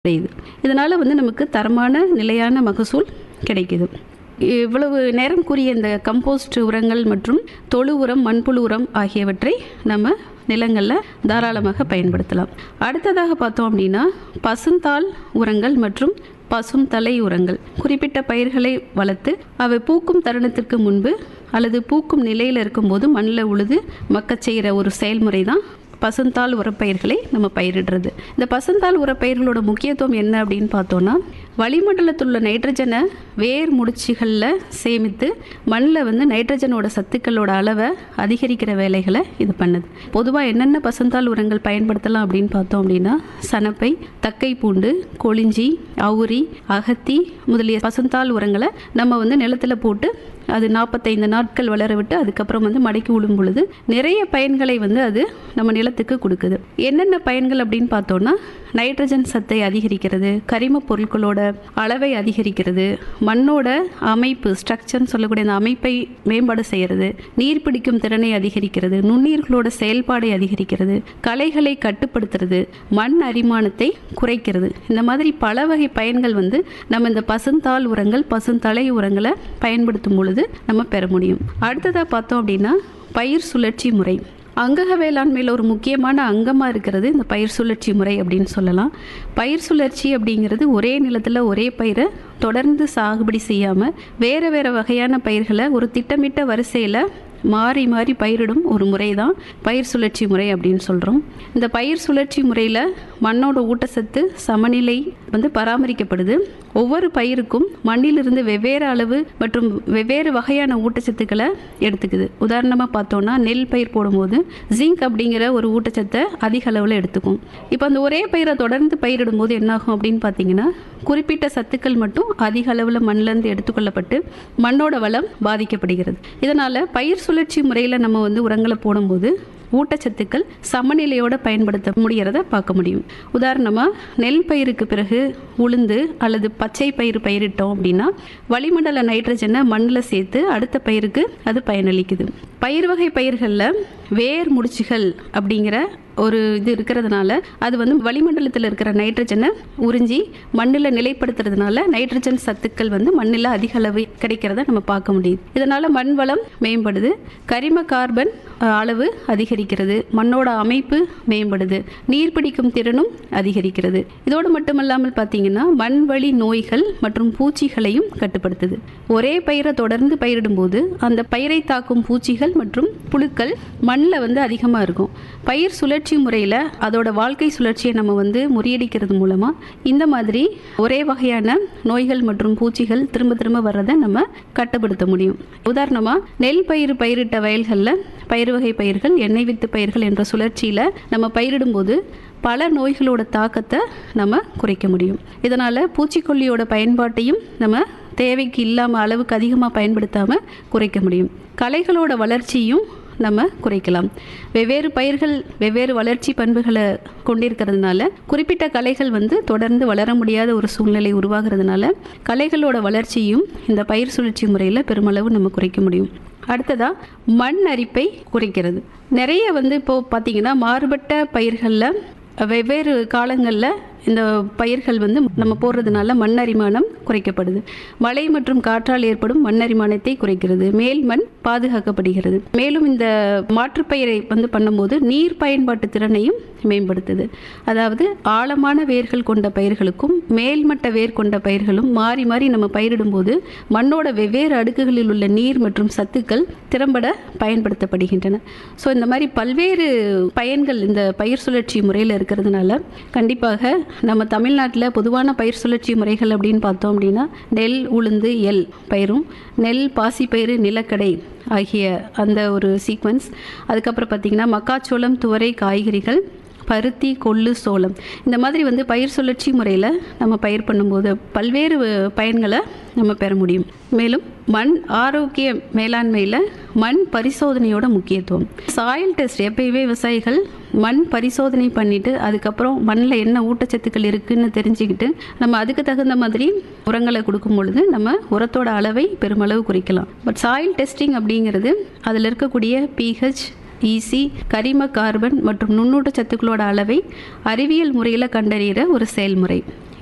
குறையுது இதனால் வந்து நமக்கு தரமான நிலையான மகசூல் கிடைக்குது இவ்வளவு நேரம் கூறிய இந்த கம்போஸ்ட் உரங்கள் மற்றும் தொழு உரம் மண்புழு உரம் ஆகியவற்றை நம்ம நிலங்களில் தாராளமாக பயன்படுத்தலாம் அடுத்ததாக பார்த்தோம் அப்படின்னா பசுந்தாள் உரங்கள் மற்றும் பசும் தலை உரங்கள் குறிப்பிட்ட பயிர்களை வளர்த்து அவை பூக்கும் தருணத்திற்கு முன்பு அல்லது பூக்கும் நிலையில் இருக்கும்போது மண்ணில் உழுது மக்கச் செய்கிற ஒரு செயல்முறை தான் பசுந்தாள் உரப்பயிர்களை நம்ம பயிரிடுறது இந்த பசுந்தாள் உரப்பயிர்களோட முக்கியத்துவம் என்ன அப்படின்னு பார்த்தோன்னா வளிமண்டலத்தில் உள்ள நைட்ரஜனை வேர் முடிச்சுகளில் சேமித்து மண்ணில் வந்து நைட்ரஜனோட சத்துக்களோட அளவை அதிகரிக்கிற வேலைகளை இது பண்ணுது பொதுவாக என்னென்ன பசுந்தாள் உரங்கள் பயன்படுத்தலாம் அப்படின்னு பார்த்தோம் அப்படின்னா சனப்பை தக்கை பூண்டு கொளிஞ்சி அவுரி அகத்தி முதலிய பசுந்தாள் உரங்களை நம்ம வந்து நிலத்தில் போட்டு அது நாற்பத்தைந்து நாட்கள் வளர விட்டு அதுக்கப்புறம் வந்து மடக்கி விடும் பொழுது நிறைய பயன்களை வந்து அது நம்ம நிலத்துக்கு கொடுக்குது என்னென்ன பயன்கள் அப்படின்னு பார்த்தோன்னா நைட்ரஜன் சத்தை அதிகரிக்கிறது கரிம பொருட்களோட அளவை அதிகரிக்கிறது மண்ணோட அமைப்பு ஸ்ட்ரக்சர்னு சொல்லக்கூடிய அந்த அமைப்பை மேம்பாடு செய்கிறது நீர் பிடிக்கும் திறனை அதிகரிக்கிறது நுண்ணீர்களோட செயல்பாடை அதிகரிக்கிறது களைகளை கட்டுப்படுத்துறது மண் அரிமானத்தை குறைக்கிறது இந்த மாதிரி பல வகை பயன்கள் வந்து நம்ம இந்த பசுந்தாள் உரங்கள் பசுந்தலை உரங்களை பயன்படுத்தும் பொழுது நம்ம பெற முடியும் அடுத்ததாக பார்த்தோம் அப்படின்னா பயிர் சுழற்சி முறை அங்கக வேளாண்மையில் ஒரு முக்கியமான அங்கமாக இருக்கிறது இந்த பயிர் சுழற்சி முறை அப்படின்னு சொல்லலாம் பயிர் சுழற்சி அப்படிங்கிறது ஒரே நிலத்தில் ஒரே பயிரை தொடர்ந்து சாகுபடி செய்யாமல் வேறு வேறு வகையான பயிர்களை ஒரு திட்டமிட்ட வரிசையில் மாறி மாறி பயிரிடும் ஒரு முறை தான் பயிர் சுழற்சி முறை அப்படின்னு சொல்கிறோம் இந்த பயிர் சுழற்சி முறையில் மண்ணோட ஊட்டச்சத்து சமநிலை வந்து பராமரிக்கப்படுது ஒவ்வொரு பயிருக்கும் மண்ணிலிருந்து வெவ்வேறு அளவு மற்றும் வெவ்வேறு வகையான ஊட்டச்சத்துக்களை எடுத்துக்குது உதாரணமாக பார்த்தோன்னா நெல் பயிர் போடும்போது ஜிங்க் அப்படிங்கிற ஒரு ஊட்டச்சத்தை அதிக அளவில் எடுத்துக்கும் இப்போ அந்த ஒரே பயிரை தொடர்ந்து பயிரிடும்போது என்னாகும் அப்படின்னு பார்த்தீங்கன்னா குறிப்பிட்ட சத்துக்கள் மட்டும் அதிக அளவில் மண்ணிலேருந்து எடுத்துக்கொள்ளப்பட்டு மண்ணோட வளம் பாதிக்கப்படுகிறது இதனால் பயிர் சுழற்சி முறையில் நம்ம வந்து உரங்களை போடும்போது ஊட்டச்சத்துக்கள் சமநிலையோடு பயன்படுத்த முடிகிறத பார்க்க முடியும் உதாரணமாக நெல் பயிருக்கு பிறகு உளுந்து அல்லது பச்சை பயிர் பயிரிட்டோம் அப்படின்னா வளிமண்டல நைட்ரஜனை மண்ணில் சேர்த்து அடுத்த பயிருக்கு அது பயனளிக்குது பயிர் வகை பயிர்களில் வேர் முடிச்சுகள் அப்படிங்கிற ஒரு இது இருக்கிறதுனால அது வந்து வளிமண்டலத்தில் இருக்கிற நைட்ரஜனை உறிஞ்சி மண்ணில் நிலைப்படுத்துறதுனால நைட்ரஜன் சத்துக்கள் வந்து மண்ணில் அதிக அளவு கிடைக்கிறத நம்ம பார்க்க முடியுது இதனால் மண் வளம் மேம்படுது கரிம கார்பன் அஹ், அளவு அதிகரிக்கிறது மண்ணோட அமைப்பு மேம்படுது நீர் பிடிக்கும் திறனும் அதிகரிக்கிறது இதோடு மட்டுமல்லாமல் பார்த்தீங்கன்னா மண் வழி நோய்கள் மற்றும் பூச்சிகளையும் கட்டுப்படுத்துது ஒரே பயிரை தொடர்ந்து பயிரிடும்போது அந்த பயிரை தாக்கும் பூச்சிகள் மற்றும் புழுக்கள் மண்ணில் வந்து அதிகமாக இருக்கும் பயிர் சுழற்சி முறையில் அதோட வாழ்க்கை சுழற்சியை நம்ம வந்து முறியடிக்கிறது மூலமாக இந்த மாதிரி ஒரே வகையான நோய்கள் மற்றும் பூச்சிகள் திரும்ப திரும்ப வர்றதை நம்ம கட்டுப்படுத்த முடியும் உதாரணமாக நெல் பயிர் பயிரிட்ட வயல்களில் பயிர் வகை பயிர்கள் எண்ணெய் வித்து பயிர்கள் என்ற சுழற்சியில் நம்ம பயிரிடும்போது பல நோய்களோட தாக்கத்தை நம்ம குறைக்க முடியும் இதனால் பூச்சிக்கொல்லியோட பயன்பாட்டையும் நம்ம தேவைக்கு இல்லாமல் அளவுக்கு அதிகமாக பயன்படுத்தாமல் குறைக்க முடியும் களைகளோட வளர்ச்சியும் நம்ம குறைக்கலாம் வெவ்வேறு பயிர்கள் வெவ்வேறு வளர்ச்சி பண்புகளை கொண்டிருக்கிறதுனால குறிப்பிட்ட கலைகள் வந்து தொடர்ந்து வளர முடியாத ஒரு சூழ்நிலை உருவாகிறதுனால கலைகளோட வளர்ச்சியும் இந்த பயிர் சுழற்சி முறையில் பெருமளவு நம்ம குறைக்க முடியும் அடுத்ததாக மண் அரிப்பை குறைக்கிறது நிறைய வந்து இப்போது பார்த்திங்கன்னா மாறுபட்ட பயிர்களில் வெவ்வேறு காலங்களில் இந்த பயிர்கள் வந்து நம்ம போடுறதுனால மண்ணரிமானம் குறைக்கப்படுது மழை மற்றும் காற்றால் ஏற்படும் மண்ணரிமானத்தை குறைக்கிறது மேல் மண் பாதுகாக்கப்படுகிறது மேலும் இந்த மாற்றுப்பயிரை வந்து பண்ணும்போது நீர் பயன்பாட்டு திறனையும் மேம்படுத்துது அதாவது ஆழமான வேர்கள் கொண்ட பயிர்களுக்கும் மேல்மட்ட வேர் கொண்ட பயிர்களும் மாறி மாறி நம்ம பயிரிடும்போது மண்ணோட வெவ்வேறு அடுக்குகளில் உள்ள நீர் மற்றும் சத்துக்கள் திறம்பட பயன்படுத்தப்படுகின்றன ஸோ இந்த மாதிரி பல்வேறு பயன்கள் இந்த பயிர் சுழற்சி முறையில் இருக்கிறதுனால கண்டிப்பாக நம்ம தமிழ்நாட்டில் பொதுவான பயிர் சுழற்சி முறைகள் அப்படின்னு பார்த்தோம் அப்படின்னா நெல் உளுந்து எல் பயிரும் நெல் பாசிப்பயிறு நிலக்கடை ஆகிய அந்த ஒரு சீக்வன்ஸ் அதுக்கப்புறம் பார்த்திங்கன்னா மக்காச்சோளம் துவரை காய்கறிகள் பருத்தி கொள்ளு சோளம் இந்த மாதிரி வந்து பயிர் சுழற்சி முறையில் நம்ம பயிர் பண்ணும்போது பல்வேறு பயன்களை நம்ம பெற முடியும் மேலும் மண் ஆரோக்கிய மேலாண்மையில் மண் பரிசோதனையோட முக்கியத்துவம் சாயில் டெஸ்ட் எப்பயுமே விவசாயிகள் மண் பரிசோதனை பண்ணிட்டு அதுக்கப்புறம் மண்ணில் என்ன ஊட்டச்சத்துக்கள் இருக்குன்னு தெரிஞ்சுக்கிட்டு நம்ம அதுக்கு தகுந்த மாதிரி உரங்களை கொடுக்கும் பொழுது நம்ம உரத்தோட அளவை பெருமளவு குறைக்கலாம் பட் சாயில் டெஸ்டிங் அப்படிங்கிறது அதில் இருக்கக்கூடிய பிஹெச் ஈசி கரிம கார்பன் மற்றும் நுண்ணூட்ட சத்துக்களோட அளவை அறிவியல் முறையில் கண்டறிகிற ஒரு செயல்முறை